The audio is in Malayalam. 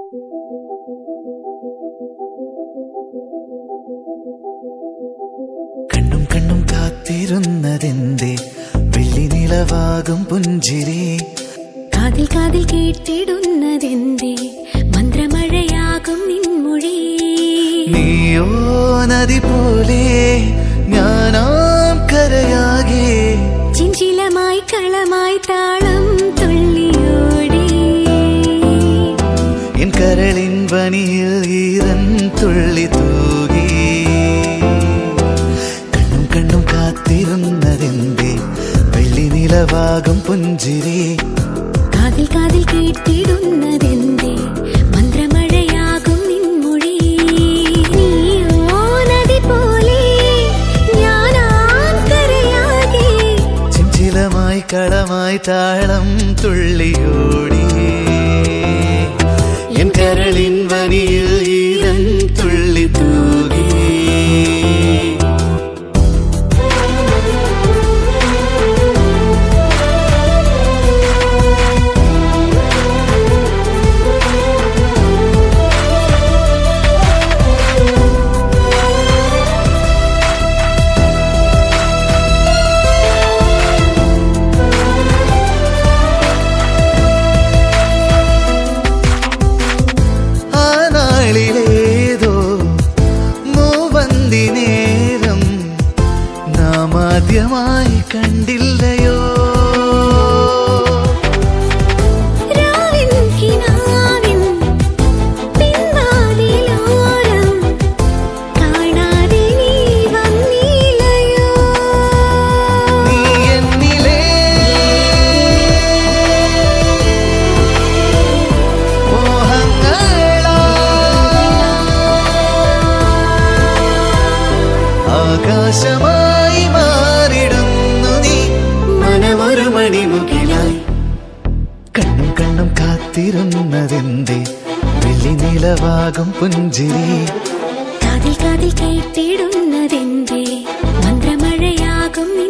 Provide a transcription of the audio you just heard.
കണ്ണും കണ്ണും കാത്തിരുന്നതെന്തേ വെള്ളി നിലവാകും പുഞ്ചിരി കാതിൽ കാതിൽ കേട്ടിടുന്നതെന്തേ മന്ത്രമഴയാകും നിൻമൊഴി നീയോ നദി പോലെ ഞാനാം കരയാകെ ചിഞ്ചിലമായി കളമായി താളം തുള്ളിയോടി എൻ കരളിൻ പനിയിൽ ഈരൻ തുള്ളി തൂകി കണ്ണും കണ്ണും കാത്തിരുന്നതെന്തേ വെള്ളി നിലവാകും പുഞ്ചിരി കാതിൽ കാതിൽ കേട്ടിടുന്നതെന്തേ മന്ത്രമഴയാകും നിൻമൊഴി നീയോ നദി പോലെ ഞാനാം കരയാകെ ചിഞ്ചിലമായി കളമായി താളം തുള്ളിയോടി എൻ കരളിൻ വനിയിൽ ഈരൻ തുള്ളി തൂകി ആ നാളിലേതോ മൂവന്തി നേരം നാം ആദ്യമായി കണ്ടില്ലയോ രാവിൻ കിനാവിൻ പിൻവാതിലോരം കാണാതെ നീ വന്നില്ലയോ നീ എന്നിലെ മോഹങ്ങളാ ആകാശമായി മാറിടുന്നു നീ മനമൊരു മണിമുകിലായി കണ്ണും കണ്ണും കാത്തിരുന്നതെന്തേ വെള്ളി നിലവാകും പുഞ്ചിരി കാതിൽ കാതിൽ കേട്ടിടുന്നതെന്തേ മന്ത്രമഴയാകും നിൻ